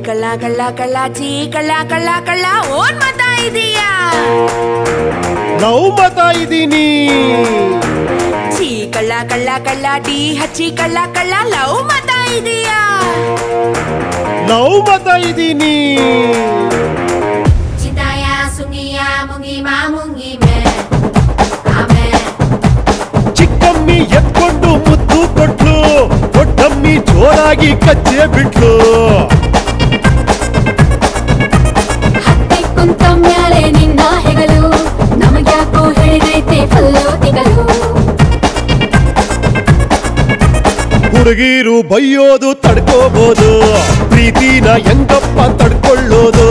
ಕಳ್ಳ ಕಳ್ಳ ಕಳ್ಳ ಚೀ ಕಳ್ಳ ಕಳ್ಳ ಕಳ್ಳ ಓನ್ ಮತ ಇದೀಯಾ ಲವ್ ಮತ ಇದೀನಿ ಚೀ ಕಳ್ಳ ಕಳ್ಳ ಕಳ್ಳ ಡಿ ಹಚ್ಚಿ ಕಳ್ಳ ಕಳ್ಳ ಲವ್ ಮತ ಇದೀಯಾ ಲವ್ ಮತ ಇದೀನಿ Cintaya sungiya mungi ma mungi me Amen ಚಿಕ್ಕಮ್ಮಿ ಎತ್ಕೊಂಡು ಮುದ್ದು ಕೊಟ್ಲು ದೊಡ್ಡಮ್ಮಿ ಜೋರಾಗಿ ಕಚ್ಚೆ ಬಿಟ್ಲು ಹತ್ತಿ ಕುಂತ ಮ್ಯಾಲೆ ನಿನ್ನ ಹೆಗಲು ನಮಗ್ಯಾಕೋ ಹೇಳಿದೈತೆ ಫುಲ್ಲು ತಿಗಲು ಹುಡುಗೀರು ಬೈಯೋದು ತಡ್ಕೋಬಹುದು ಪ್ರೀತಿನ ಹೆಂಗಪ್ಪ ತಡ್ಕೊಳ್ಳೋದು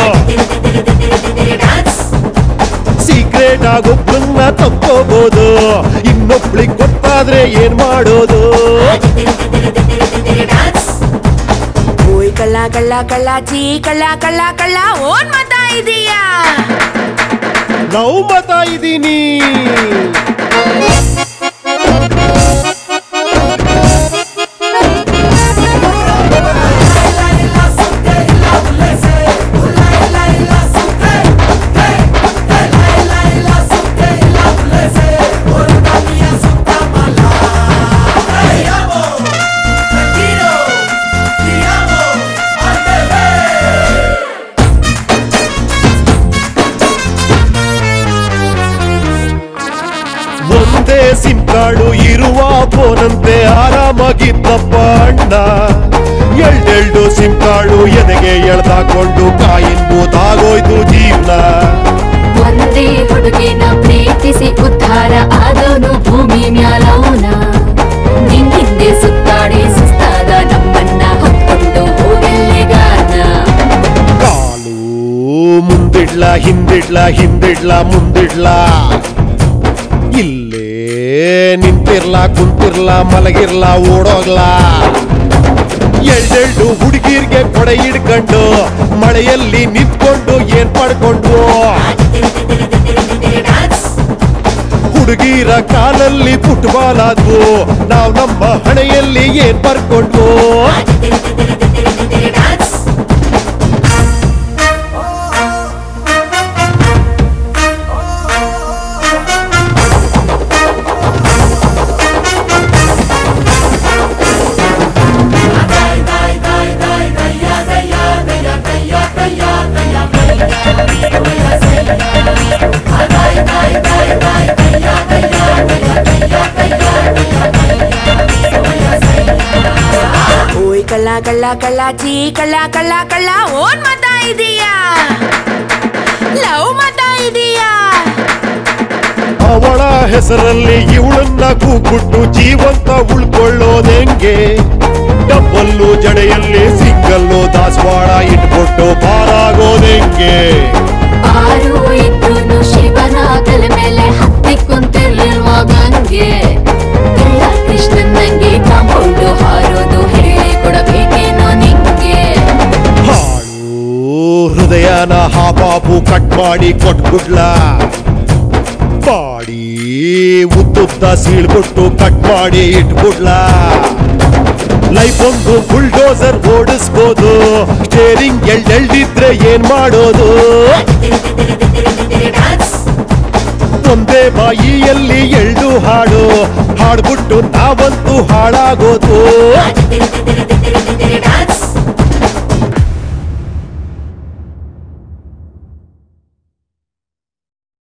ಸೀಕ್ರೆಟ್ ಆಗೊಬ್ಬನ್ನ ತಪ್ಕೋಬಹುದು ಇನ್ನೊಬ್ಳಿಗ್ ಗೊತ್ತಾದ್ರೆ ಏನ್ ಮಾಡೋದು ಓಯ್ ಕಳ್ಳ ಕಳ್ಳ ಕಳ್ಳ ಚೀ ಕಳ್ಳ ಕಳ್ಳ ಕಳ್ಳ ಓನ್ ಮತ ಇದೀಯಾ ಲವ್ ಮತ ಇದೀನಿ ಒಂದೇ ಸಿಮ್ ಕಾರ್ಡು ಇರುವ ಫೋನಂತೆ ಆರಾಮಾಗಿದ್ದಪ್ಪ ಅಣ್ಣ ಎಲ್ಡೆಲ್ಡು ಸಿಮ್ ಕಾರ್ಡು ಎದೆಗೆ ಎಳ್ದಾಕೊಂಡು ಕಾಯಿನ್ಬೂದಾಗೋಯ್ತು ಜೀವನ ಒಂದೇ ಹುಡುಗಿನ ಪ್ರೀತಿಸಿ ಉದ್ಧಾರ ಆದವನು ಭೂಮಿ ಮ್ಯಾಲವನ ನಿನ್ ಹಿಂದೆ ಸುತ್ತಾಡಿ ಸುಸ್ತಾದ ನಮ್ಮನ್ನ ಹೊತ್ಕೊಂಡು ಹೋಗೆಲ್ಲಿಗಾನ ಕಾಲು ಮುಂದಿಡ್ಲ ಹಿಂದಿಡ್ಲ ಹಿಂದಿಡ್ಲ ಮುಂದಿಡ್ಲ ಇಲ್ಲೇ ನಿಂತಿರ್ಲ ಕುಂತಿರ್ಲ ಮಲಗಿರ್ಲ ಓಡೋಗ್ಲ ಎಲ್ಡೆಲ್ಡು ಹುಡುಗಿರ್ಗೆ ಕೊಡೆ ಹಿಡ್ಕೊಂಡು ಮಳೆಯಲ್ಲಿ ನಿಂತ್ಕೊಂಡು ಏನ್ ಪಡ್ಕೊಂಡು ಹುಡುಗಿರ ಕಾಲಲ್ಲಿ ಫುಟ್ಬಾಲ್ ಆದ್ವು ನಾವ್ ನಮ್ಮ ಹಣೆಯಲ್ಲಿ ಏನ್ ಬರ್ಕೊಂಡ್ವು ಓಯ್ ಕಳ್ಳ ಕಳ್ಳ ಕಳ್ಳ ಚೀ ಕಳ್ಳ ಕಳ್ಳ ಕಳ್ಳ ಓನ್ ಮತ ಇದೀಯಾ ಲವ್ ಮತ ಇದೀಯಾ ಅವಳ ಹೆಸರಲ್ಲಿ ಇವಳನ್ನ ಕೂಗುಟ್ಟು ಜೀವಂತ ಉಳ್ಕೊಳ್ಳೋದೆಂಗೆ ಡಬ್ಬಲ್ಲು ಜಡೆಯಲ್ಲಿ ಸಿಂಗಲ್ಲು ದಾಸವಾಳ ಇಟ್ಬಿಟ್ಟು ಪಾರಾಗೋದೆಂಗೆ ಆರು ಇದ್ರು ಶಿವನ ತಲೆ ಮೇಲೆ ಹತ್ತಿ ಕುಂತಿರ್ಲಿಲ್ವ ಗಂಗೆ ಎಲ್ಲ ಕೃಷ್ಣನ್ ನಂಗೆ ಕಾಂಪೌಂಡು ಹಾರೋದು ಹೇಳಿ ಕೊಡಬೇಕೇನೋ ನಿಂಗೆ ಹಾಳು ಹೃದಯನ ಹಾಪಾಪು ಕಟ್ ಮಾಡಿ ಕೊಟ್ಬಿಡ್ಲ ಬಾಡಿ ಉದ್ದುದ್ದ ಸೀಳ್ಬಿಟ್ಟು ಕಟ್ ಮಾಡಿ ಇಟ್ಬಿಡ್ಲ ಲೈಫ್ ಒಂದು ಬುಲ್ಡೋಸರ್ ಓಡಿಸ್ಬೋದು ಸ್ಟೇರಿಂಗ್ ಎಲ್ಡೆಲ್ಡಿದ್ರೆ ಏನ್ ಮಾಡೋದು ಒಂದೇ ಬಾಯಿಯಲ್ಲಿ ಎಳ್ದು ಹಾಡು ಹಾಡ್ಬಿಟ್ಟು ನಾವಂತೂ ಹಾಳಾಗೋದು